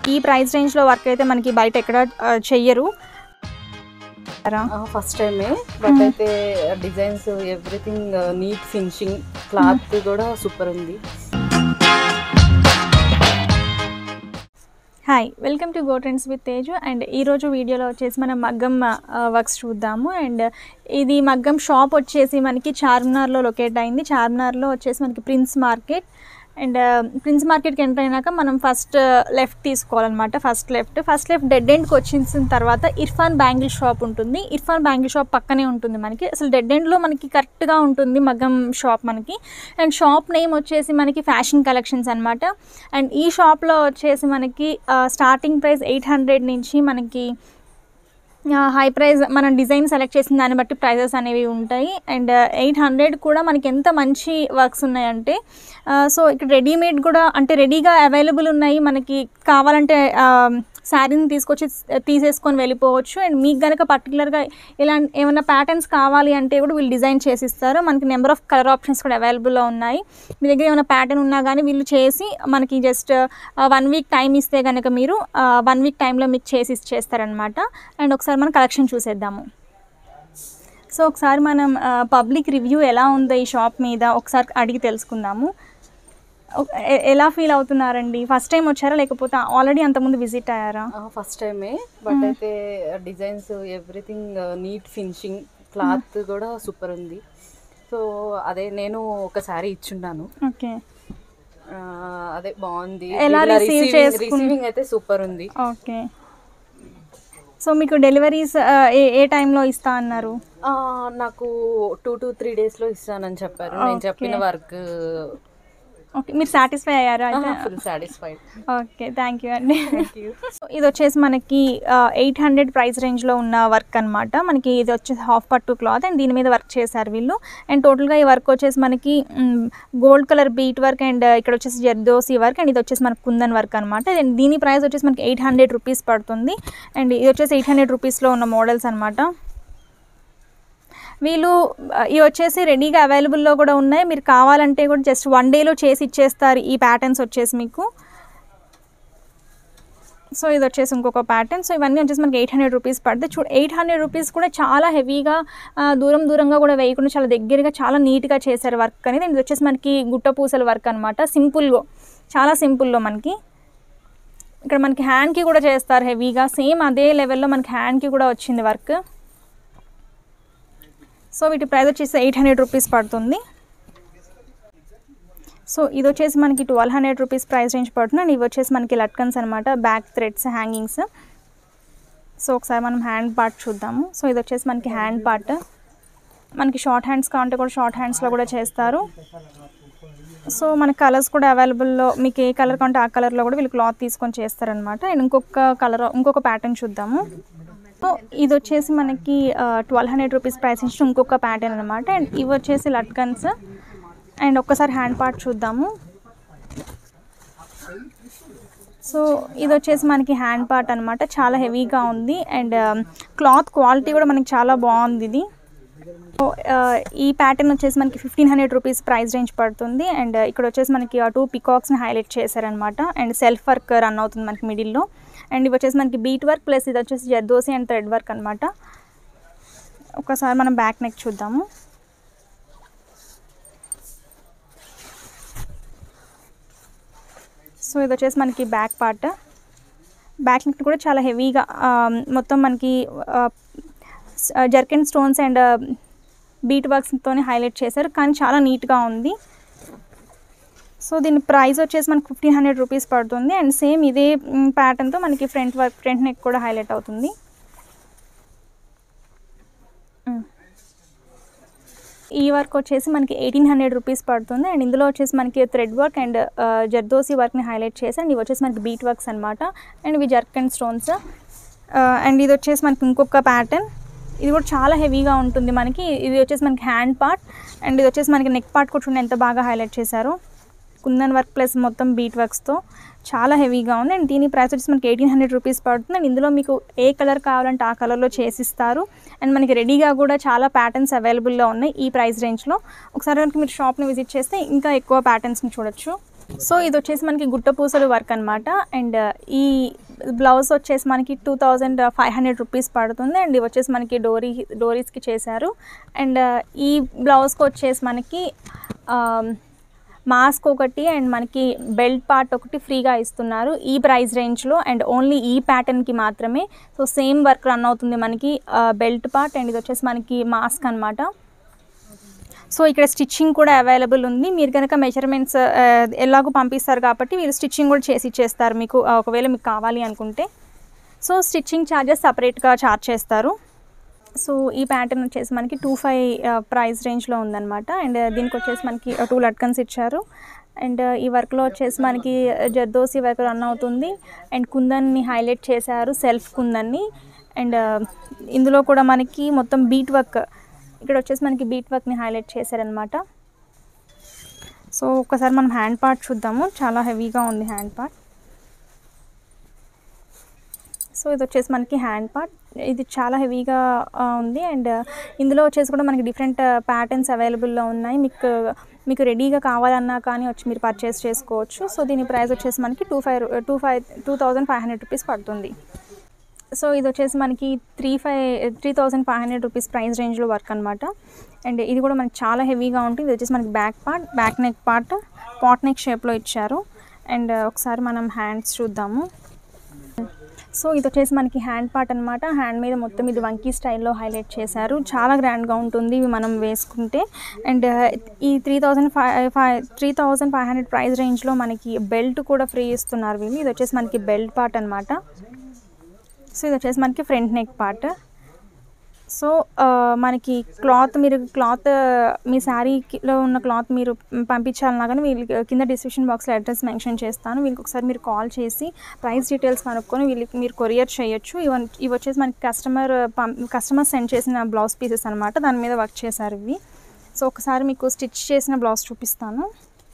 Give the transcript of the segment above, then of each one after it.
ఈ ప్రైస్ రేంజ్లో వర్క్ అయితే మనకి బయట ఎక్కడ ఆ, చెయ్యరు ఫస్ట్ టైమే బట్ అయితే designs everything neat finishing cloth కూడా సూపర్ ఉంది hi welcome to Go Trends with Teju and ఈరోజు వీడియోలో వచ్చేసి మనం మగ్గం వర్క్స్ చూద్దాము అండ్ ఇది మగ్గం షాప్ వచ్చేసి మనకి చార్మినార్లో లొకేట్ అయింది చార్మినార్లో వచ్చేసి మనకి ప్రిన్స్ మార్కెట్ అండ్ ప్రిన్స్ మార్కెట్కి ఎంటర్ అయినాక మనం ఫస్ట్ లెఫ్ట్ తీసుకోవాలన్నమాట first left first left dead ఎండ్కి వచ్చిన తర్వాత ఇర్ఫాన్ బ్యాంగిల్ షాప్ ఉంటుంది ఇర్ఫాన్ బ్యాంగిల్ షాప్ పక్కనే ఉంటుంది మనకి అసలు డెడ్ ఎండ్లో మనకి కరెక్ట్గా ఉంటుంది మగ్గం షాప్ మనకి అండ్ షాప్ నేమ్ వచ్చేసి మనకి ఫ్యాషన్ కలెక్షన్స్ అనమాట అండ్ ఈ షాప్లో వచ్చేసి మనకి స్టార్టింగ్ ప్రైస్ ఎయిట్ హండ్రెడ్ నుంచి మనకి హై ప్రైస్ మనం డిజైన్ సెలెక్ట్ చేసిన దాన్ని బట్టి ప్రైజెస్ అనేవి ఉంటాయి అండ్ ఎయిట్ హండ్రెడ్ కూడా మనకి ఎంత మంచి వర్క్స్ ఉన్నాయంటే సో ఇక్కడ రెడీమేడ్ కూడా అంటే రెడీగా అవైలబుల్ ఉన్నాయి మనకి కావాలంటే శారీని తీసుకొచ్చి తీసేసుకొని వెళ్ళిపోవచ్చు అండ్ మీకు కనుక పర్టికులర్గా ఇలా ఏమైనా ప్యాటర్న్స్ కావాలి అంటే కూడా వీళ్ళు డిజైన్ చేసిస్తారు మనకి నెంబర్ ఆఫ్ కలర్ ఆప్షన్స్ కూడా అవైలబుల్లో ఉన్నాయి మీ దగ్గర ఏమైనా ప్యాటర్న్ ఉన్నా కానీ వీళ్ళు చేసి మనకి జస్ట్ వన్ వీక్ టైం ఇస్తే కనుక మీరు వన్ వీక్ టైంలో మీకు చేసి ఇచ్చేస్తారనమాట అండ్ ఒకసారి మనం కలెక్షన్ చూసేద్దాము సో ఒకసారి మనం పబ్లిక్ రివ్యూ ఎలా ఉందో ఈ షాప్ మీద ఒకసారి అడిగి తెలుసుకుందాము ఒక- ఎ- ఎలా ఫీల్ అవుతున్నారండి ఫస్ట్ టైం వచ్చారా లేకపోతే ఆల్రెడీ అంతకుముందు విజిట్ అయ్యారా ఫస్ట్ టైమే బట్ అయితే designs everything neat finishing cloth కూడా సూపర్ ఉంది సో అదే నేను ఒక శారీ ఇచ్చున్నాను ఓకే ఆ, అదే బాగుంది ఎలా receive చేసుకున్- రిసీవింగ్ అయితే సూపర్ ఉంది ఓకే సో మీకు డెలివరీస్ ఏ ఏ టైంలో ఇస్తా అన్నారు ఆ, నాకు టూ టు త్రీ డేస్ లో ఇస్తానని చెప్పారు నేను Okay. చెప్పిన వర్క్ ఓకే మీరు సాటిస్ఫై అయ్యారా అయితే full satisfied okay thank you అండి సో ఇది వచ్చేసి మనకి ఎయిట్ హండ్రెడ్ ప్రైస్ రేంజ్లో ఉన్న వర్క్ అనమాట మనకి ఇది వచ్చేసి హాఫ్ పట్టు క్లాత్ అండ్ దీని మీద వర్క్ చేశారు వీళ్ళు అండ్ టోటల్గా ఈ వర్క్ వచ్చేసి మనకి gold colour bead work and ఇక్కడ వచ్చేసి జర్దోసి వర్క్ అండ్ ఇది వచ్చేసి మనకి కుందన్ వర్క్ అనమాట అండ్ దీని ప్రైస్ వచ్చేసి మనకి ఎయిట్ హండ్రెడ్ రూపీస్ పడుతుంది అండ్ ఇది వచ్చేసి ఎయిట్ హండ్రెడ్ రూపీస్లో ఉన్న మోడల్స్ అనమాట వీళ్ళు ఆ, ఇవి వచ్చేసి రెడీగా అవైలబుల్లో కూడా ఉన్నాయి మీరు కావాలంటే కూడా జస్ట్ వన్ డేలో చేసి ఇచ్చేస్తారు ఈ ప్యాటర్న్స్ వచ్చేసి మీకు సో ఇది వచ్చేసి ఇంకొక ప్యాటర్న్ సో ఇవన్నీ వచ్చేసి మనకి ఎయిట్ హండ్రెడ్ రూపీస్ పడితే చూ ఎయిట్ హండ్రెడ్ రూపీస్ కూడా చాలా హెవీగా ఆ, దూరం దూరంగా కూడా వేయకుండా చాలా దగ్గరగా చాలా నీట్గా చేశారు వర్క్ అనేది ఇది వచ్చేసి మనకి గుట్ట పూసల వర్క్ అనమాట సింపుల్గా చాలా సింపుల్లో మనకి ఇక్కడ మనకి హ్యాండ్కి కూడా చేస్తారు హెవీగా సేమ్ అదే లెవెల్లో మనకి హ్యాండ్కి కూడా వచ్చింది వర్క్ సో వీటి ప్రైస్ వచ్చేసి ఎయిట్ హండ్రెడ్ రూపీస్ పడుతుంది సో ఇది వచ్చేసి మనకి twelve hundred rupees price range పడుతుంది అండ్ ఇవి వచ్చేసి మనకి లట్కన్స్ అనమాట బ్యాక్ థ్రెడ్స్ హ్యాంగింగ్స్ సో ఒకసారి మనం హ్యాండ్ పార్ట్ చూద్దాము సో ఇది వచ్చేసి మనకి హ్యాండ్ పార్ట్ మనకి షార్ట్ హ్యాండ్స్ కావాలంటే కూడా షార్ట్ హ్యాండ్స్లో కూడా చేస్తారు సో మన కలర్స్ కూడా అవైలబుల్లో మీకు ఏ కలర్ కావాలంటే ఆ కలర్లో కూడా వీళ్ళు క్లాత్ తీసుకొని చేస్తారనమాట అండ్ ఇంకొక కలర్ ఇంకొక ప్యాటర్న్ చూద్దాము సో ఇది వచ్చేసి మనకి ట్వెల్వ్ హండ్రెడ్ రూపీస్ ప్రైస్ నుంచి ఇంకొక ప్యాటర్న్ అనమాట అండ్ ఇవి వచ్చేసి లట్కన్స్ అండ్ ఒక్కసారి హ్యాండ్ పార్ట్ చూద్దాము సో ఇది వచ్చేసి మనకి హ్యాండ్ పార్ట్ అనమాట చాలా హెవీగా ఉంది అండ్ క్లాత్ క్వాలిటీ కూడా మనకి చాలా బాగుంది ఇది సో ఆ, ఈ ప్యాటర్న్ వచ్చేసి మనకి fifteen hundred rupees price range పడుతుంది అండ్ ఇక్కడ వచ్చేసి మనకి ఆ టూ పికాక్స్ని హైలైట్ చేశారనమాట అండ్ సెల్ఫ్ వర్క్ రన్ అవుతుంది మనకి మిడిల్లో అండ్ ఇవి వచ్చేసి మనకి బీట్ వర్క్ ప్లస్ ఇది వచ్చేసి జర్దోసి అండ్ థ్రెడ్ వర్క్ అనమాట ఒకసారి మనం బ్యాక్ నెక్ చూద్దాము సో ఇది వచ్చేసి మనకి బ్యాక్ పార్ట్ బ్యాక్ నెక్ కూడా చాలా హెవీగా ఆ, మొత్తం మనకి జర్కెన్ స్టోన్స్ అండ్ బీట్ వర్క్స్తో హైలైట్ చేశారు కానీ చాలా నీట్గా ఉంది సో దీని ప్రైస్ వచ్చేసి మనకి ఫిఫ్టీన్ హండ్రెడ్ రూపీస్ పడుతుంది అండ్ సేమ్ ఇదే ప్యాటర్న్తో మనకి ఫ్రంట్ వర్క్ ఫ్రంట్ నెక్ కూడా హైలైట్ అవుతుంది మ్. ఈ వర్క్ వచ్చేసి మనకి ఎయిటీన్ హండ్రెడ్ రూపీస్ పడుతుంది అండ్ ఇందులో వచ్చేసి మనకి థ్రెడ్ వర్క్ అండ్ జర్దోసి వర్క్ని హైలైట్ చేసి అండ్ ఇవి వచ్చేసి మనకి బీట్ వర్క్స్ అనమాట అండ్ ఇవి జర్కన్ స్టోన్స్ అండ్ ఇది వచ్చేసి మనకి ఇంకొక ప్యాటర్న్ ఇది కూడా చాలా హెవీగా ఉంటుంది మనకి ఇది వచ్చేసి మనకి హ్యాండ్ పార్ట్ అండ్ ఇది వచ్చేసి మనకి నెక్ పార్ట్ కూడా చూడండి ఎంత బాగా హైలైట్ చేశారు కుందన్ వర్క్ ప్లస్ మొత్తం బీట్ వర్క్స్తో చాలా హెవీగా ఉంది అండ్ దీని ప్రైస్ వచ్చేసి మనకి ఎయిటీన్ హండ్రెడ్ రూపీస్ పడుతుంది అండ్ ఇందులో మీకు ఏ కలర్ కావాలంటే ఆ కలర్లో చేసిస్తారు అండ్ మనకి రెడీగా కూడా చాలా ప్యాటర్న్స్ అవైలబుల్లో ఉన్నాయి ఈ ప్రైస్ రేంజ్లో ఒకసారి కనుక మీరు షాప్ని విజిట్ చేస్తే ఇంకా ఎక్కువ ప్యాటర్న్స్ని చూడొచ్చు సో ఇది వచ్చేసి మనకి గుట్ట పూసలు వర్క్ అనమాట అండ్ ఈ బ్లౌజ్ వచ్చేసి మనకి two thousand five hundred rupees పడుతుంది అండ్ ఇవి వచ్చేసి మనకి డోరీ డోరీస్కి చేశారు అండ్ ఈ బ్లౌజ్కి వచ్చేసి మనకి మాస్క్ ఒకటి అండ్ మనకి బెల్ట్ పార్ట్ ఒకటి ఫ్రీగా ఇస్తున్నారు ఈ ప్రైస్ రేంజ్లో అండ్ ఓన్లీ ఈ ప్యాటర్న్కి మాత్రమే సో సేమ్ వర్క్ రన్ అవుతుంది మనకి బెల్ట్ పార్ట్ అండ్ ఇది వచ్చేసి మనకి మాస్క్ అనమాట సో ఇక్కడ స్టిచ్చింగ్ కూడా అవైలబుల్ ఉంది మీరు కనుక మెజర్మెంట్స్ ఎలాగో పంపిస్తారు కాబట్టి మీరు స్టిచ్చింగ్ కూడా చేసి ఇచ్చేస్తారు మీకు ఆ, ఒకవేళ మీకు కావాలి అనుకుంటే సో స్టిచ్చింగ్ ఛార్జెస్ సపరేట్గా ఛార్జ్ చేస్తారు సో ఈ ప్యాటర్న్ వచ్చేసి మనకి టూ ఫైవ్ ప్రైస్ రేంజ్లో ఉందన్నమాట అండ్ దీనికి వచ్చేసి మనకి టూ లట్కన్స్ ఇచ్చారు అండ్ ఈ వర్క్లో వచ్చేసి మనకి జర్దోసి వర్క్ రన్ అవుతుంది అండ్ కుందన్ని హైలైట్ చేశారు సెల్ఫ్ కుందన్ని అండ్ ఇందులో కూడా మనకి మొత్తం బీట్ వర్క్ ఇక్కడ వచ్చేసి మనకి బీట్ వర్క్ని హైలైట్ చేశారనమాట సో ఒకసారి మనం హ్యాండ్ పార్ట్ చూద్దాము చాలా హెవీగా ఉంది హ్యాండ్ పార్ట్ సో ఇది వచ్చేసి మనకి హ్యాండ్ పార్ట్ ఇది చాలా హెవీగా ఆ, ఉంది అండ్ ఇందులో వచ్చేసి కూడా మనకి డిఫరెంట్ ప్యాటర్న్స్ అవైలబుల్లో ఉన్నాయి మీకు మీకు రెడీగా కావాలన్నా కానీ వచ్చి మీరు పర్చేస్ చేసుకోవచ్చు సో దీని ప్రైస్ వచ్చేసి మనకి two five two five two thousand five hundred rupees పడుతుంది సో ఇది వచ్చేసి మనకి three five three thousand five hundred rupees price రేంజ్లో వర్క్ అనమాట అండ్ ఇది కూడా మనకి చాలా హెవీగా ఉంటుంది ఇది వచ్చేసి మనకి back part back neck part pot neck షేప్లో ఇచ్చారు అండ్ ఒకసారి మనం హ్యాండ్స్ చూద్దాము సో ఇది వచ్చేసి మనకి హ్యాండ్ పార్ట్ అనమాట హ్యాండ్ మీద మొత్తం ఇది వంకీ స్టైల్లో హైలైట్ చేశారు చాలా గ్రాండ్గా ఉంటుంది ఇవి మనం వేసుకుంటే అండ్ ఈ three thousand five five three thousand five hundred price రేంజ్లో మనకి బెల్ట్ కూడా ఫ్రీ ఇస్తున్నారు వీళ్ళు ఇది వచ్చేసి మనకి బెల్ట్ పార్ట్ అనమాట సో ఇది వచ్చేసి మనకి ఫ్రంట్ నెక్ పార్ట్ సో ఆ, మనకి క్లాత్ మీరు క్లాత్ మీ శారీలో ఉన్న క్లాత్ మీరు పంపించాలన్నా కానీ వీళ్ళకి కింద డిస్క్రిప్షన్ బాక్స్లో అడ్రస్ మెన్షన్ చేస్తాను వీళ్ళకి ఒకసారి మీరు కాల్ చేసి ప్రైస్ డీటెయిల్స్ కనుక్కొని వీళ్ళకి మీరు కొరియర్ చేయొచ్చు ఇవన్ ఇవి వచ్చేసి మనకి కస్టమర్ పం కస్టమర్ సెండ్ చేసిన బ్లౌజ్ పీసెస్ అనమాట దాని మీద వర్క్ చేశారు ఇవి సో ఒకసారి మీకు స్టిచ్ చేసిన బ్లౌజ్ చూపిస్తాను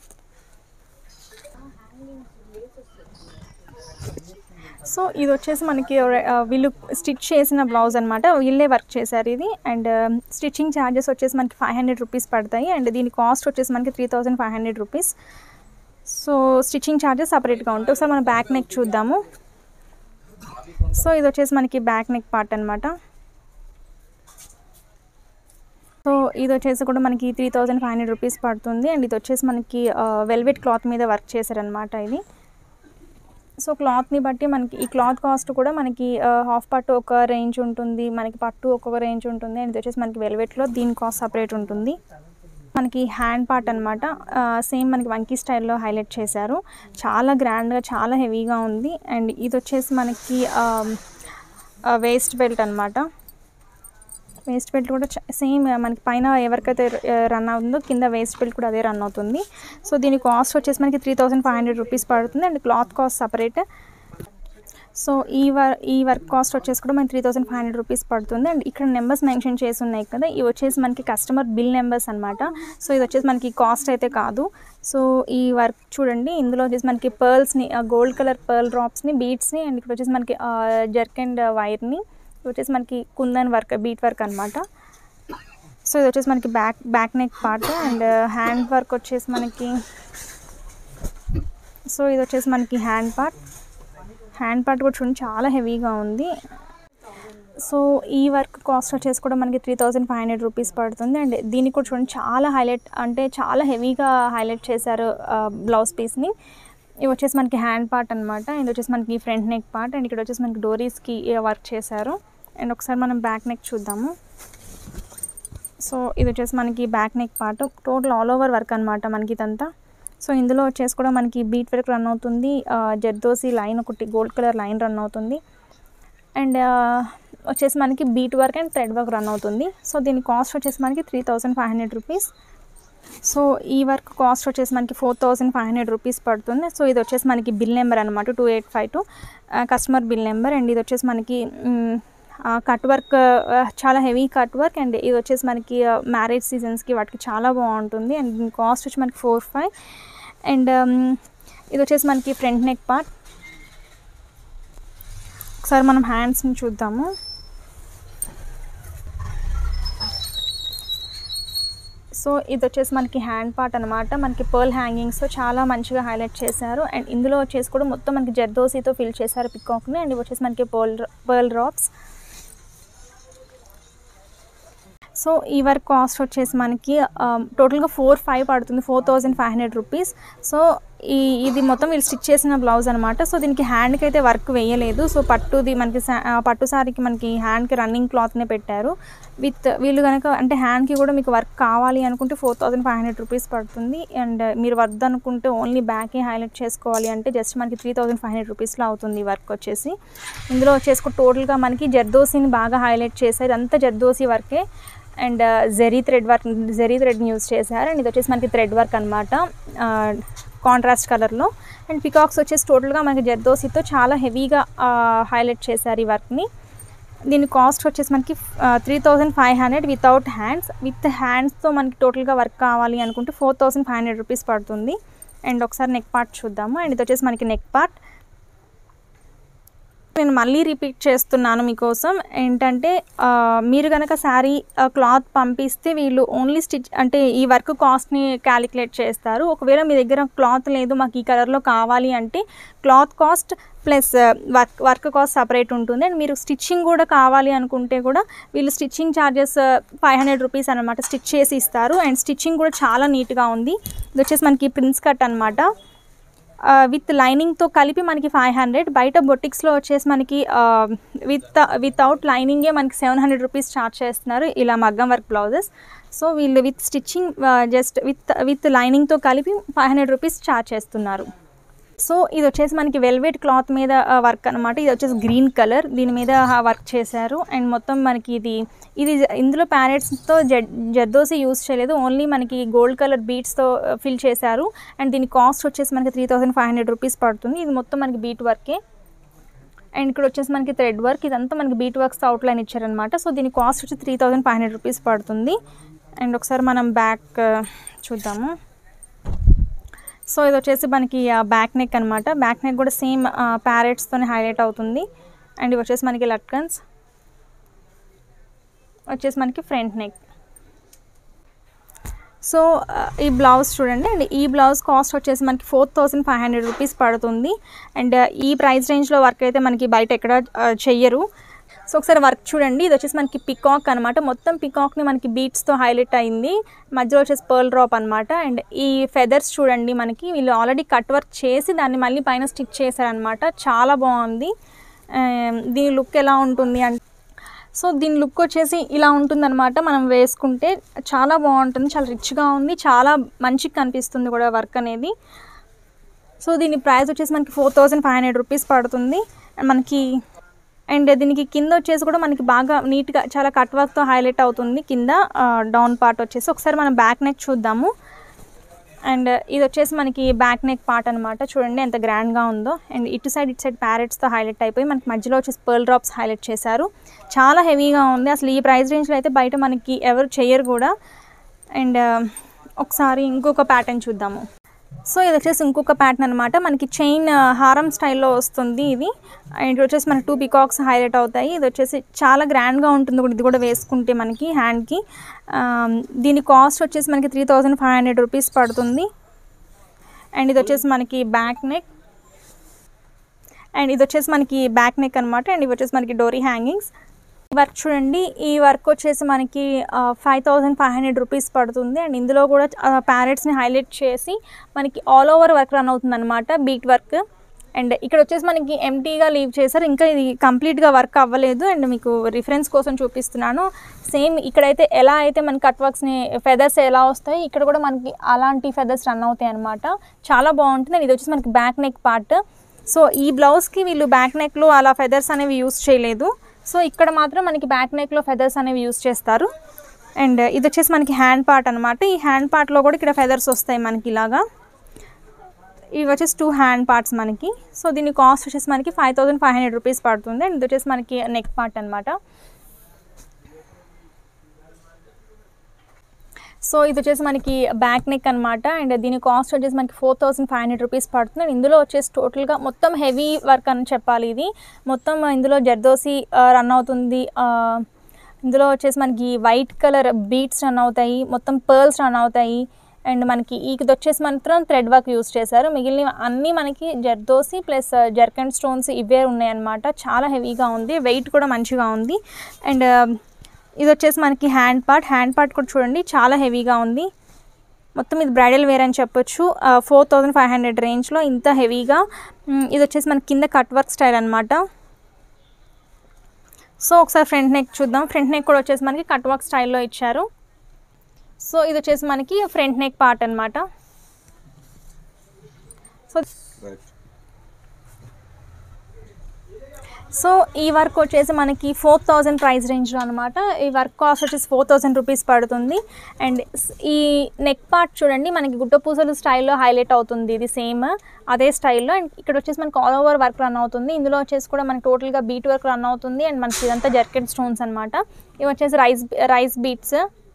సో ఇది వచ్చేసి మనకి ఎవర- ఆ, వీళ్ళు స్టిచ్ చేసిన బ్లౌజ్ అనమాట వీళ్ళే వర్క్ చేశారు ఇది అండ్ స్టిచ్చింగ్ ఛార్జెస్ వచ్చేసి మనకి ఫైవ్ హండ్రెడ్ రూపీస్ పడతాయి అండ్ దీని కాస్ట్ వచ్చేసి మనకి three thousand five hundred rupees so stitching charges సపరేట్గా ఉంటాయి ఒకసారి మనం బ్యాక్ నెక్ చూద్దాము సో ఇది వచ్చేసి మనకి బ్యాక్ నెక్ పార్ట్ అనమాట సో ఇది వచ్చేసి కూడా మనకి three thousand five hundred rupees పడుతుంది అండ్ ఇది వచ్చేసి మనకి వెల్వెట్ క్లాత్ మీద వర్క్ చేశారనమాట ఇది సో క్లాత్ని బట్టి మనకి ఈ క్లాత్ కాస్ట్ కూడా మనకి హాఫ్ పట్టు ఒక రేంజ్ ఉంటుంది మనకి పట్టు ఒక్కొక్క రేంజ్ ఉంటుంది అండ్ ఇది వచ్చేసి మనకి వెల్వెట్లో దీని కాస్ట్ సపరేట్ ఉంటుంది మనకి హ్యాండ్ పార్ట్ అనమాట సేమ్ మనకి వంకీ స్టైల్లో హైలైట్ చేశారు చాలా గ్రాండ్గా చాలా హెవీగా ఉంది అండ్ ఇది వచ్చేసి మనకి వేస్ట్ బెల్ట్ అనమాట వేస్ట్ బెల్ట్ కూడా సేమ్ మనకి పైన ఎవరికైతే రన్ అవుతుందో కింద వేస్ట్ బెల్ట్ కూడా అదే రన్ అవుతుంది సో దీని కాస్ట్ వచ్చేసి మనకి three thousand five hundred rupees పడుతుంది and cloth cost separate so ఈ వర్ ఈ వర్క్ కాస్ట్ వచ్చేసి కూడా మనకి three thousand five hundred rupees పడుతుంది అండ్ ఇక్కడ నెంబర్స్ మెన్షన్ చేసి ఉన్నాయి కదా ఇవి వచ్చేసి మనకి కస్టమర్ బిల్ నెంబర్స్ అనమాట సో ఇది వచ్చేసి మనకి కాస్ట్ అయితే కాదు సో ఈ వర్క్ చూడండి ఇందులో వచ్చేసి మనకి పర్ల్స్ని గోల్డ్ కలర్ పర్ల్ డ్రాప్స్ని బీట్స్ని అండ్ ఇక్కడ వచ్చేసి మనకి జర్క్ అండ్ వైర్ని ఇది వచ్చేసి మనకి కుందన్ వర్క్ బీట్ వర్క్ అనమాట సో ఇది వచ్చేసి మనకి back back neck part and hand work వచ్చేసి మనకి సో ఇది వచ్చేసి మనకి హ్యాండ్ పార్ట్ హ్యాండ్ పార్ట్ కూడా చూడండి చాలా హెవీగా ఉంది సో ఈ వర్క్ కాస్ట్ వచ్చేసి కూడా మనకి three thousand five hundred rupees పడుతుంది అండ్ దీనికి కూడా చూడండి చాలా హైలైట్ అంటే చాలా హెవీగా హైలైట్ చేశారు బ్లౌజ్ పీస్ని ఇవి వచ్చేసి మనకి హ్యాండ్ పార్ట్ అనమాట ఇది వచ్చేసి మనకి ఫ్రంట్ నెక్ పార్ట్ అండ్ ఇక్కడ వచ్చేసి మనకి డోరీస్కి వర్క్ చేశారు అండ్ ఒకసారి మనం బ్యాక్ నెక్ చూద్దాము సో ఇది వచ్చేసి మనకి back neck part total all over work అనమాట మనకి ఇదంతా సో ఇందులో వచ్చేసి కూడా మనకి బీట్ వర్క్ రన్ అవుతుంది ఆ, జర్దోసి లైన్ ఒకటి గోల్డ్ కలర్ లైన్ రన్ అవుతుంది అండ్ ఆ, వచ్చేసి మనకి bead work and thread work run అవుతుంది సో దీని కాస్ట్ వచ్చేసి మనకి three thousand five hundred rupees so ఈ వర్క్ కాస్ట్ వచ్చేసి మనకి four thousand five hundred rupees పడుతుంది సో ఇది వచ్చేసి మనకి బిల్ నెంబర్ అనమాట two eight five two customer bill number and ఇది వచ్చేసి మనకి కట్ వర్క్ చాలా హెవీ కట్ వర్క్ అండ్ ఇది వచ్చేసి మనకి మ్యారేజ్ సీజన్స్కి వాటికి చాలా బాగుంటుంది అండ్ దీని కాస్ట్ వచ్చి మనకి ఫోర్ ఫైవ్ అండ్ ఇది వచ్చేసి మనకి ఫ్రంట్ నెక్ పార్ట్ ఒకసారి మనం హ్యాండ్స్ని చూద్దాము సో ఇది వచ్చేసి మనకి హ్యాండ్ పార్ట్ అనమాట మనకి పర్ల్ హ్యాంగింగ్స్ చాలా మంచిగా హైలైట్ చేశారు అండ్ ఇందులో వచ్చేసి కూడా మొత్తం మనకి జర్దోసీతో ఫిల్ చేశారు పికాక్ని అండ్ ఇవి వచ్చేసి మనకి పర్ల్ పర్ల్ డ్రాప్స్ సో ఈ వర్క్ కాస్ట్ వచ్చేసి మనకి టోటల్గా ఫోర్ ఫైవ్ పడుతుంది four thousand five hundred rupees so ఈ ఇది మొత్తం వీళ్ళు స్టిచ్ చేసిన బ్లౌజ్ అనమాట సో దీనికి హ్యాండ్కి అయితే వర్క్ వేయలేదు సో పట్టుది మనకి సా- ఆ, పట్టు సారీకి మనకి హ్యాండ్కి రన్నింగ్ క్లాత్నే పెట్టారు విత్ వీళ్ళు కనుక అంటే హ్యాండ్కి కూడా మీకు వర్క్ కావాలి అనుకుంటే four thousand five hundred rupees పడుతుంది అండ్ మీరు వద్దు అనుకుంటే ఓన్లీ బ్యాకే హైలైట్ చేసుకోవాలి అంటే జస్ట్ మనకి త్రీ థౌజండ్ ఫైవ్ హండ్రెడ్ రూపీస్లో అవుతుంది ఈ వర్క్ వచ్చేసి ఇందులో వచ్చేసి టోటల్గా మనకి జర్దోసీని బాగా హైలైట్ చేశారు అంతా జర్దోసీ వర్కే and zari thread work zari థ్రెడ్ని యూజ్ చేశారు అండ్ ఇది వచ్చేసి మనకి థ్రెడ్ వర్క్ అనమాట కాంట్రాస్ట్ కలర్లో అండ్ పికాక్స్ వచ్చేసి టోటల్గా మనకి జర్దోసీతో చాలా హెవీగా హైలైట్ చేశారు ఈ వర్క్ని దీని కాస్ట్ వచ్చేసి మనకి three thousand five hundred without hands with హ్యాండ్స్తో మనకి టోటల్గా వర్క్ కావాలి అనుకుంటే four thousand five hundred rupees పడుతుంది అండ్ ఒకసారి నెక్ పార్ట్ చూద్దాము అండ్ ఇది వచ్చేసి మనకి నెక్ పార్ట్ నేను మళ్ళీ రిపీట్ చేస్తున్నాను మీకోసం ఏంటంటే ఆ, మీరు కనుక శారీ క్లాత్ పంపిస్తే వీళ్ళు ఓన్లీ స్టిచ్ అంటే ఈ వర్క్ కాస్ట్ని క్యాలిక్యులేట్ చేస్తారు ఒకవేళ మీ దగ్గర క్లాత్ లేదు మాకు ఈ కలర్లో కావాలి అంటే cloth cost plus work work cost separate ఉంటుంది అండ్ మీరు స్టిచ్చింగ్ కూడా కావాలి అనుకుంటే కూడా వీళ్ళు stitching charges five hundred rupees అనమాట స్టిచ్ చేసి ఇస్తారు అండ్ స్టిచ్చింగ్ కూడా చాలా నీట్గా ఉంది ఇది వచ్చేసి మనకి ప్రిన్స్ కట్ అనమాట విత్ లైనింగ్తో కలిపి మనకి ఫైవ్ హండ్రెడ్ బయట బొటిక్స్లో వచ్చేసి మనకి విత్ వితౌట్ లైనింగే మనకి సెవెన్ హండ్రెడ్ రూపీస్ ఛార్జ్ చేస్తున్నారు ఇలా మగ్గం వర్క్ బ్లౌజెస్ సో వీళ్ళు with stitching just with with లైనింగ్తో కలిపి ఫైవ్ హండ్రెడ్ రూపీస్ ఛార్జ్ చేస్తున్నారు సో ఇది వచ్చేసి మనకి వెల్వెట్ క్లాత్ మీద వర్క్ అనమాట ఇది వచ్చేసి గ్రీన్ కలర్ దీని మీద వర్క్ చేశారు అండ్ మొత్తం మనకి ఇది ఇది ఇందులో ప్యారెట్స్తో జడ్ జర్దోసి యూస్ చేయలేదు ఓన్లీ మనకి గోల్డ్ కలర్ బీట్స్తో ఫిల్ చేశారు అండ్ దీని కాస్ట్ వచ్చేసి మనకి three thousand five hundred rupees పడుతుంది ఇది మొత్తం మనకి బీట్ వర్కే అండ్ ఇక్కడ వచ్చేసి మనకి థ్రెడ్ వర్క్ ఇదంతా మనకి బీట్ వర్క్స్ అవుట్లైన్ ఇచ్చారనమాట సో దీని కాస్ట్ వచ్చి three thousand five hundred rupees పడుతుంది అండ్ ఒకసారి మనం బ్యాక్ చూద్దాము సో ఇది వచ్చేసి మనకి బ్యాక్ నెక్ అనమాట బ్యాక్ నెక్ కూడా సేమ్ ప్యారెట్స్తోనే హైలైట్ అవుతుంది అండ్ ఇవి వచ్చేసి మనకి లట్కన్స్ వచ్చేసి మనకి ఫ్రంట్ నెక్ సో ఈ బ్లౌజ్ చూడండి అండ్ ఈ బ్లౌజ్ కాస్ట్ వచ్చేసి మనకి four thousand five hundred rupees పడుతుంది అండ్ ఈ ప్రైస్ రేంజ్లో వర్క్ అయితే మనకి బయట ఎక్కడ ఆ, చెయ్యరు సో ఒకసారి వర్క్ చూడండి ఇది వచ్చేసి మనకి పికాక్ అనమాట మొత్తం పికాక్ని మనకి బీట్స్తో హైలైట్ అయింది మధ్యలో వచ్చేసి పర్ల్ డ్రాప్ అనమాట అండ్ ఈ ఫెదర్స్ చూడండి మనకి వీళ్ళు ఆల్రెడీ కట్ వర్క్ చేసి దాన్ని మళ్ళీ పైన స్టిచ్ చేశారనమాట చాలా బాగుంది ఆ, దీని లుక్ ఎలా ఉంటుంది అంటే సో దీని లుక్ వచ్చేసి ఇలా ఉంటుందన్నమాట మనం వేసుకుంటే చాలా బాగుంటుంది చాలా రిచ్గా ఉంది చాలా మంచిగా కనిపిస్తుంది కూడా వర్క్ అనేది సో దీని ప్రైస్ వచ్చేసి మనకి four thousand five hundred rupees పడుతుంది And మనకి అండ్ దీనికి కింద వచ్చేసి కూడా మనకి బాగా నీట్గా చాలా కట్ వర్క్తో హైలైట్ అవుతుంది కింద డౌన్ పార్ట్ వచ్చేసి ఒకసారి మనం బ్యాక్ నెక్ చూద్దాము అండ్ ఇది వచ్చేసి మనకి బ్యాక్ నెక్ పార్ట్ అనమాట చూడండి ఎంత గ్రాండ్గా ఉందో అండ్ ఇటు సైడ్ ఇటు సైడ్ ప్యారెట్స్తో హైలైట్ అయిపోయి మనకి మధ్యలో వచ్చేసి పర్ల్ డ్రాప్స్ హైలైట్ చేశారు చాలా హెవీగా ఉంది అసలు ఈ ప్రైస్ రేంజ్లో అయితే బయట మనకి ఎవరు చేయరు కూడా అండ్ ఒకసారి ఇంకొక ప్యాటర్న్ చూద్దాము సో ఇది వచ్చేసి ఇంకొక ప్యాటర్న్ అనమాట మనకి చైన్ హారం స్టైల్లో వస్తుంది ఇది అండ్ ఇది వచ్చేసి మనకి టూ పికాక్స్ హైలైట్ అవుతాయి ఇది వచ్చేసి చాలా గ్రాండ్గా ఉంటుంది కూడా ఇది కూడా వేసుకుంటే మనకి హ్యాండ్కి దీని కాస్ట్ వచ్చేసి మనకి three thousand five hundred rupees పడుతుంది అండ్ ఇది వచ్చేసి మనకి బ్యాక్ నెక్ అండ్ ఇది వచ్చేసి మనకి బ్యాక్ నెక్ అనమాట అండ్ ఇవి వచ్చేసి మనకి డోరీ హ్యాంగింగ్స్ వర్క్ చూడండి ఈ వర్క్ వచ్చేసి మనకి five thousand five hundred rupees పడుతుంది అండ్ ఇందులో కూడా ప్యారెట్స్ని హైలైట్ చేసి మనకి ఆల్ ఓవర్ వర్క్ రన్ అవుతుంది అనమాట బీట్ వర్క్ అండ్ ఇక్కడ వచ్చేసి మనకి ఎంటీగా లీవ్ చేశారు ఇంకా ఇది కంప్లీట్గా వర్క్ అవ్వలేదు అండ్ మీకు రిఫరెన్స్ కోసం చూపిస్తున్నాను సేమ్ ఇక్కడైతే ఎలా అయితే మన కట్ వర్క్స్ని ఫెదర్స్ ఎలా వస్తాయి ఇక్కడ కూడా మనకి అలాంటి ఫెదర్స్ రన్ అవుతాయి అనమాట చాలా బాగుంటుంది అండ్ ఇది వచ్చేసి మనకి బ్యాక్ నెక్ పార్ట్ సో ఈ బ్లౌజ్కి వీళ్ళు బ్యాక్ నెక్లో అలా ఫెదర్స్ అనేవి యూస్ చేయలేదు సో ఇక్కడ మాత్రం మనకి బ్యాక్ నెక్లో ఫెదర్స్ అనేవి యూస్ చేస్తారు అండ్ ఇది వచ్చేసి మనకి హ్యాండ్ పార్ట్ అనమాట ఈ హ్యాండ్ పార్ట్లో కూడా ఇక్కడ ఫెదర్స్ వస్తాయి మనకి ఇలాగా ఇవి వచ్చేసి టూ హ్యాండ్ పార్ట్స్ మనకి సో దీని కాస్ట్ వచ్చేసి మనకి five thousand five hundred rupees పడుతుంది అండ్ ఇది వచ్చేసి మనకి నెక్ పార్ట్ అనమాట సో ఇది వచ్చేసి మనకి బ్యాక్ నెక్ అనమాట అండ్ దీని కాస్ట్ వచ్చేసి మనకి four thousand five hundred rupees పడుతుంది అండ్ ఇందులో వచ్చేసి టోటల్గా మొత్తం హెవీ వర్క్ అని చెప్పాలి ఇది మొత్తం ఇందులో జర్దోసి రన్ అవుతుంది ఇందులో వచ్చేసి మనకి వైట్ కలర్ బీట్స్ రన్ అవుతాయి మొత్తం పర్ల్స్ రన్ అవుతాయి అండ్ మనకి ఇది వచ్చేసి మాత్రం థ్రెడ్ వర్క్ యూస్ చేశారు మిగిలిన అన్నీ మనకి జర్దోసి ప్లస్ జర్కన్ స్టోన్స్ ఇవే ఉన్నాయన్నమాట చాలా హెవీగా ఉంది వెయిట్ కూడా మంచిగా ఉంది అండ్ ఇది వచ్చేసి మనకి హ్యాండ్ పార్ట్ హ్యాండ్ పార్ట్ కూడా చూడండి చాలా హెవీగా ఉంది మొత్తం ఇది బ్రైడల్ వేర్ అని చెప్పొచ్చు ఫోర్ థౌజండ్ ఫైవ్ హండ్రెడ్ రేంజ్లో ఇంత హెవీగా మ్, ఇది వచ్చేసి మనకి కింద కట్ వర్క్ స్టైల్ అనమాట సో ఒకసారి ఫ్రంట్ నెక్ చూద్దాం ఫ్రంట్ నెక్ కూడా వచ్చేసి మనకి కట్ వర్క్ స్టైల్లో ఇచ్చారు సో ఇది వచ్చేసి మనకి ఫ్రంట్ నెక్ పార్ట్ అనమాట సో సో ఈ వర్క్ వచ్చేసి మనకి ఫోర్ థౌజండ్ ప్రైస్ రేంజ్లో అనమాట ఈ వర్క్ కాస్ట్ వచ్చేసి ఫోర్ థౌజండ్ రూపీస్ పడుతుంది అండ్ స్- ఈ నెక్ పార్ట్ చూడండి మనకి గుడ్డ పూసలు స్టైల్లో హైలైట్ అవుతుంది ఇది సేమ్ అదే స్టైల్లో అండ్ ఇక్కడ వచ్చేసి మనకి ఆల్ ఓవర్ వర్క్ రన్ అవుతుంది ఇందులో వచ్చేసి కూడా మనకి టోటల్గా బీట్ వర్క్ రన్ అవుతుంది అండ్ మనకి ఇదంతా జర్కెట్ స్టోన్స్ అనమాట ఇవి వచ్చేసి రైస్ రైస్ బీట్స్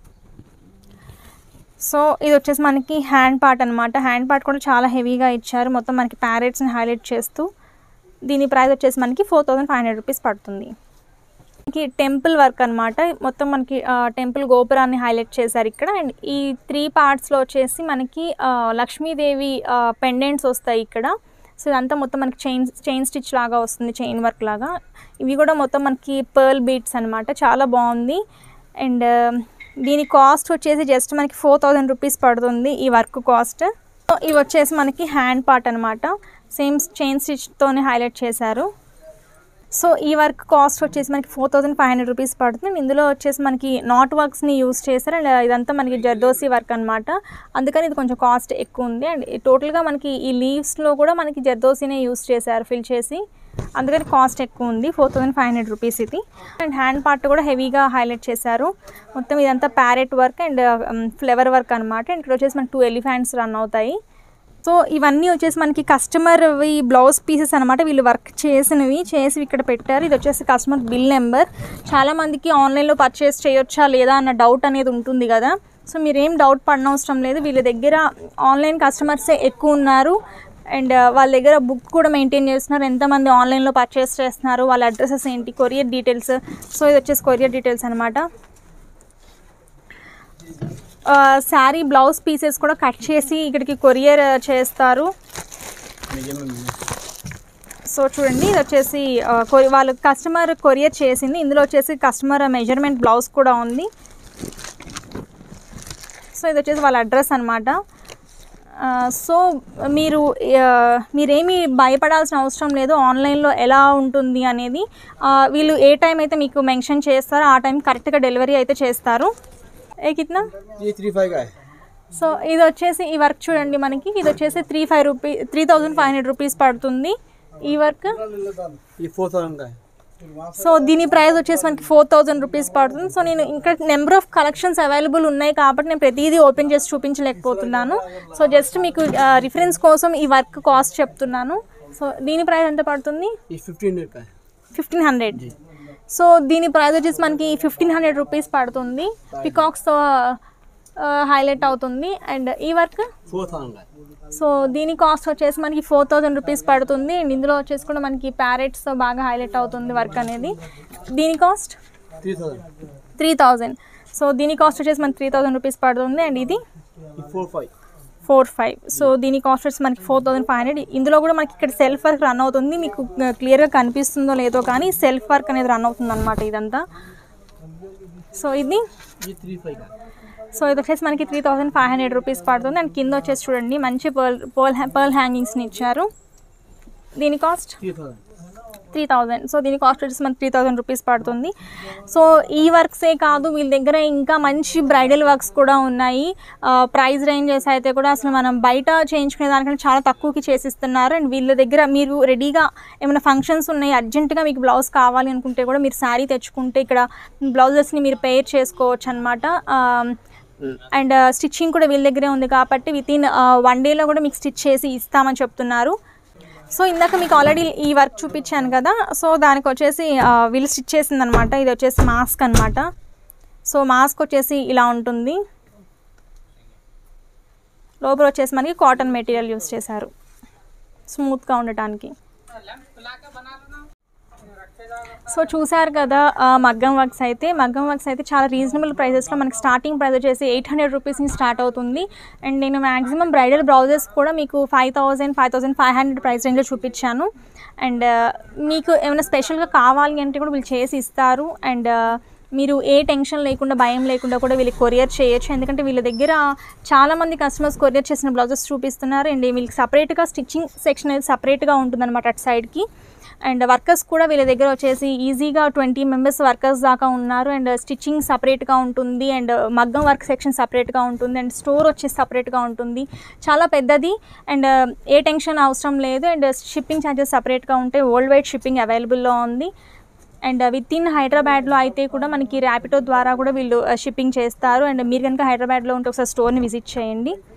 సో ఇది వచ్చేసి మనకి హ్యాండ్ పార్ట్ అనమాట హ్యాండ్ పార్ట్ కూడా చాలా హెవీగా ఇచ్చారు మొత్తం మనకి ప్యారెట్స్ని హైలైట్ చేస్తూ దీని ప్రైస్ వచ్చేసి మనకి four thousand five hundred rupees పడుతుంది మనకి టెంపుల్ వర్క్ అనమాట మొత్తం మనకి టెంపుల్ గోపురాన్ని హైలైట్ చేశారు ఇక్కడ అండ్ ఈ త్రీ పార్ట్స్లో వచ్చేసి మనకి ఆ, లక్ష్మీదేవి పెండెంట్స్ వస్తాయి ఇక్కడ సో ఇదంతా మొత్తం మనకి చైన్ చైన్ స్టిచ్ లాగా వస్తుంది చైన్ వర్క్ లాగా ఇవి కూడా మొత్తం మనకి పర్ల్ బీట్స్ అనమాట చాలా బాగుంది అండ్ దీని కాస్ట్ వచ్చేసి జస్ట్ మనకి ఫోర్ థౌజండ్ రూపీస్ పడుతుంది ఈ వర్క్ కాస్ట్ ఇవి వచ్చేసి మనకి హ్యాండ్ పార్ట్ అనమాట సేమ్ చైన్ స్టిచ్తోనే హైలైట్ చేశారు సో ఈ వర్క్ కాస్ట్ వచ్చేసి మనకి four thousand five hundred rupees పడుతుంది అండ్ ఇందులో వచ్చేసి మనకి నాట్ వర్క్స్ని యూస్ చేశారు అండ్ ఇదంతా మనకి జర్దోసి వర్క్ అనమాట అందుకని ఇది కొంచెం కాస్ట్ ఎక్కువ ఉంది అండ్ టోటల్గా మనకి ఈ లీవ్స్లో కూడా మనకి జర్దోసినే యూస్ చేశారు ఫిల్ చేసి అందుకని కాస్ట్ ఎక్కువ ఉంది four thousand five hundred rupees ఇది అండ్ హ్యాండ్ పార్ట్ కూడా హెవీగా హైలైట్ చేశారు మొత్తం ఇదంతా parrot work and flower work అనమాట అండ్ ఇక్కడ వచ్చేసి మనకి టూ ఎలిఫెంట్స్ రన్ అవుతాయి సో ఇవన్నీ వచ్చేసి మనకి కస్టమర్ ఈ బ్లౌజ్ పీసెస్ అనమాట వీళ్ళు వర్క్ చేసినవి చేసి ఇక్కడ పెట్టారు ఇది వచ్చేసి కస్టమర్ బిల్ నెంబర్ చాలా మందికి ఆన్లైన్లో పర్చేస్ చేయొచ్చా లేదా అన్న డౌట్ అనేది ఉంటుంది కదా సో మీరేం డౌట్ పడనవసరం లేదు వీళ్ళ దగ్గర ఆన్లైన్ కస్టమర్సే ఎక్కువ ఉన్నారు అండ్ వాళ్ళ దగ్గర బుక్ కూడా మెయింటైన్ చేస్తున్నారు ఎంతమంది ఆన్లైన్లో పర్చేస్ చేస్తున్నారు వాళ్ళ అడ్రసెస్ ఏంటి కొరియర్ డీటెయిల్స్ సో ఇది వచ్చేసి కొరియర్ డీటెయిల్స్ అనమాట శారీ బ్లౌజ్ పీసెస్ కూడా కట్ చేసి ఇక్కడికి కొరియర్ చేస్తారు సో చూడండి ఇది వచ్చేసి ఆ, కొరి- వాళ్ళు కస్టమర్ కొరియర్ చేసింది ఇందులో వచ్చేసి కస్టమర్ మెజర్మెంట్ బ్లౌజ్ కూడా ఉంది సో ఇది వచ్చేసి వాళ్ళ అడ్రస్ అనమాట సో మీరు ఆ, మీరేమీ భయపడాల్సిన అవసరం లేదు ఆన్లైన్లో ఎలా ఉంటుంది అనేది ఆ, వీళ్ళు ఏ టైం అయితే మీకు మెన్షన్ చేస్తారో ఆ టైం కరెక్ట్గా డెలివరీ అయితే చేస్తారు ఏ కిట్నా ये थ्री फाइव का है సో ఇది వచ్చేసి ఈ వర్క్ చూడండి మనకి ఇది వచ్చేసి three five rupee three thousand five hundred rupees పడుతుంది ఈ వర్క్ ये फोर थाउजेंड का है సో దీని ప్రైస్ వచ్చేసి మనకి ఫోర్ థౌజండ్ రూపీస్ పడుతుంది సో నేను ఇంకా నెంబర్ ఆఫ్ కలెక్షన్స్ అవైలబుల్ ఉన్నాయి కాబట్టి నేను ప్రతిదీ ఓపెన్ చేసి చూపించలేకపోతున్నాను సో జస్ట్ మీకు రిఫరెన్స్ కోసం ఈ వర్క్ కాస్ట్ చెప్తున్నాను సో దీని ప్రైస్ ఎంత పడుతుంది ये फिफ्टीन हंड्रेड का है ఫిఫ్టీన్ హండ్రెడ్ సో దీని ప్రైస్ వచ్చేసి మనకి ఫిఫ్టీన్ హండ్రెడ్ రూపీస్ పడుతుంది పికాక్స్తో హైలైట్ అవుతుంది అండ్ ఈ వర్క్ फोर थाउजेंड का है సో దీని కాస్ట్ వచ్చేసి మనకి ఫోర్ థౌజండ్ రూపీస్ పడుతుంది అండ్ ఇందులో వచ్చేసి కూడా మనకి ప్యారెట్స్ బాగా హైలైట్ అవుతుంది వర్క్ అనేది దీని cost three thousand three thousand so దీని కాస్ట్ వచ్చేసి మనకి త్రీ థౌజండ్ రూపీస్ పడుతుంది అండ్ ఇది ये four five four five so దీని కాస్ట్ వచ్చి మనకి ఫోర్ థౌసండ్ ఫైవ్ హండ్రెడ్ ఇందులో కూడా మనకి ఇక్కడ సెల్ఫ్ వర్క్ రన్ అవుతుంది మీకు క్లియర్గా కనిపిస్తుందో లేదో కానీ సెల్ఫ్ వర్క్ అనేది రన్ అవుతుంది అనమాట ఇదంతా సో ఇది ये थ्री फाइव का है సో ఇది వచ్చేసి మనకి three thousand five hundred rupees పడుతుంది అండ్ కింద వచ్చేసి చూడండి మంచి పర్ల్ పర్ల్ పర్ల్ హ్యాంగింగ్స్ని ఇచ్చారు దీని cost three thousand three thousand so దీని కాస్ట్ వచ్చేసి మనకి త్రీ థౌజండ్ రూపీస్ పడుతుంది సో ఈ వర్క్సే కాదు వీళ్ళ దగ్గర ఇంకా మంచి బ్రైడల్ వర్క్స్ కూడా ఉన్నాయి ప్రైస్ రేంజెస్ అయితే కూడా అసలు మనం బయట చేయించుకునే దానికంటే చాలా తక్కువకి చేసిస్తున్నారు అండ్ వీళ్ళ దగ్గర మీరు రెడీగా ఏమైనా ఫంక్షన్స్ ఉన్నాయి అర్జెంటుగా మీకు బ్లౌజ్ కావాలి అనుకుంటే కూడా మీరు శారీ తెచ్చుకుంటే ఇక్కడ బ్లౌజెస్ని మీరు పేర్ చేసుకోవచ్చు అనమాట అండ్ స్టిచ్చింగ్ కూడా వీళ్ళ దగ్గరే ఉంది కాబట్టి విత్ ఇన్ వన్ డేలో కూడా మీకు స్టిచ్ చేసి ఇస్తామని చెప్తున్నారు సో ఇందాక మీకు ఆల్రెడీ ఈ వర్క్ చూపించాను కదా సో దానికి వచ్చేసి ఆ, వీళ్ళు స్టిచ్ చేసింది అనమాట ఇది వచ్చేసి మాస్క్ అనమాట సో మాస్క్ వచ్చేసి ఇలా ఉంటుంది లోపల వచ్చేసి మనకి కాటన్ మెటీరియల్ యూస్ చేశారు స్మూత్గా ఉండటానికి సో చూసారు కదా ఆ, మగ్గం వర్క్స్ అయితే మగ్గం వర్క్స్ అయితే చాలా రీజనబుల్ ప్రైజెస్లో మనకి స్టార్టింగ్ ప్రైస్ వచ్చేసి ఎయిట్ హండ్రెడ్ రూపీస్ నుంచి స్టార్ట్ అవుతుంది అండ్ నేను మ్యాక్సిమం బ్రైడల్ బ్లౌజెస్ కూడా మీకు five thousand five thousand five hundred price రేంజ్లో చూపించాను అండ్ మీకు ఏమైనా స్పెషల్గా కావాలి అంటే కూడా వీళ్ళు చేసి ఇస్తారు అండ్ మీరు ఏ టెన్షన్ లేకుండా భయం లేకుండా కూడా వీళ్ళకి కొరియర్ చేయొచ్చు ఎందుకంటే వీళ్ళ దగ్గర చాలామంది కస్టమర్స్ కొరియర్ చేసిన బ్లౌజెస్ చూపిస్తున్నారు అండ్ వీళ్ళకి సపరేట్గా స్టిచ్చింగ్ సెక్షన్ అనేది సపరేట్గా ఉంటుందన్నమాట అటు సైడ్కి అండ్ వర్కర్స్ కూడా వీళ్ళ దగ్గర వచ్చేసి ఈజీగా ట్వంటీ మెంబర్స్ వర్కర్స్ దాకా ఉన్నారు అండ్ స్టిచ్చింగ్ సపరేట్గా ఉంటుంది అండ్ మగ్గం వర్క్ సెక్షన్ సపరేట్గా ఉంటుంది అండ్ స్టోర్ వచ్చేసి సపరేట్గా ఉంటుంది చాలా పెద్దది అండ్ ఏ టెన్షన్ అవసరం లేదు అండ్ షిప్పింగ్ ఛార్జెస్ సపరేట్గా ఉంటాయి వరల్డ్ వైడ్ షిప్పింగ్ అవైలబుల్లో ఉంది అండ్ విత్ ఇన్ హైదరాబాద్లో అయితే కూడా మనకి ర్యాపిడో ద్వారా కూడా వీళ్ళు షిప్పింగ్ చేస్తారు అండ్ మీరు కనుక హైదరాబాద్లో ఉంటే ఒకసారి స్టోర్ని విజిట్ చేయండి